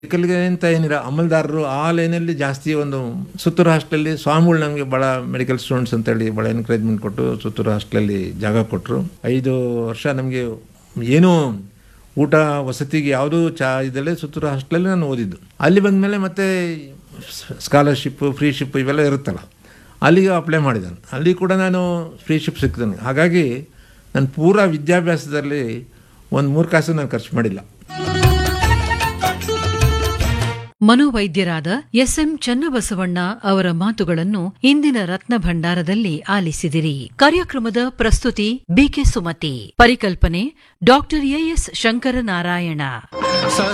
ಮೆಡಿಕಲ್ಗೆ ಅಂತ ಏನಿಲ್ಲ ಅಮಲ್ದಾರರು ಆ ಲೈನಲ್ಲಿ ಜಾಸ್ತಿ ಒಂದು ಸುತ್ತೂರು ಹಾಸ್ಟೆಲಲ್ಲಿ ಸ್ವಾಮಿಗಳು ನಮಗೆ ಭಾಳ ಮೆಡಿಕಲ್ ಸ್ಟೂಡೆಂಟ್ಸ್ ಅಂತೇಳಿ ಭಾಳ ಎನ್ಕರೇಜ್ಮೆಂಟ್ ಕೊಟ್ಟು ಸುತ್ತೂರು ಹಾಸ್ಟೆಲಲ್ಲಿ ಜಾಗ ಕೊಟ್ಟರು ಐದು ವರ್ಷ ನಮಗೆ ಏನೂ ಊಟ ವಸತಿಗೆ ಯಾವುದೂ ಚಾ ಇದಲ್ಲೇ ಸುತ್ತೂರು ಹಾಸ್ಟೆಲಲ್ಲಿ ನಾನು ಓದಿದ್ದು ಅಲ್ಲಿ ಬಂದಮೇಲೆ ಮತ್ತೆ ಸ್ಕಾಲರ್ಶಿಪ್ಪು ಫ್ರೀಶಿಪ್ ಇವೆಲ್ಲ ಇರುತ್ತಲ್ಲ ಅಲ್ಲಿಗೆ ಅಪ್ಲೈ ಮಾಡಿದ್ದಾನೆ ಅಲ್ಲಿ ಕೂಡ ನಾನು ಫ್ರೀಶಿಪ್ ಸಿಕ್ಕಿದೆ ನನಗೆ ಹಾಗಾಗಿ ನನ್ನ ಪೂರಾ ವಿದ್ಯಾಭ್ಯಾಸದಲ್ಲಿ ಒಂದು ಮೂರು ಕಾಸು ನಾನು ಖರ್ಚು ಮಾಡಿಲ್ಲ ಮನೋವೈದ್ಯರಾದ ಎಸ್ಎಂ ಚನ್ನಬಸವಣ್ಣ ಅವರ ಮಾತುಗಳನ್ನು ಇಂದಿನ ರತ್ನ ಭಂಡಾರದಲ್ಲಿ ಆಲಿಸಿದಿರಿ ಕಾರ್ಯಕ್ರಮದ ಪ್ರಸ್ತುತಿ ಬಿಕೆ ಸುಮತಿ ಪರಿಕಲ್ಪನೆ ಡಾಕ್ಟರ್ ಎಎಸ್ ಶಂಕರನಾರಾಯಣ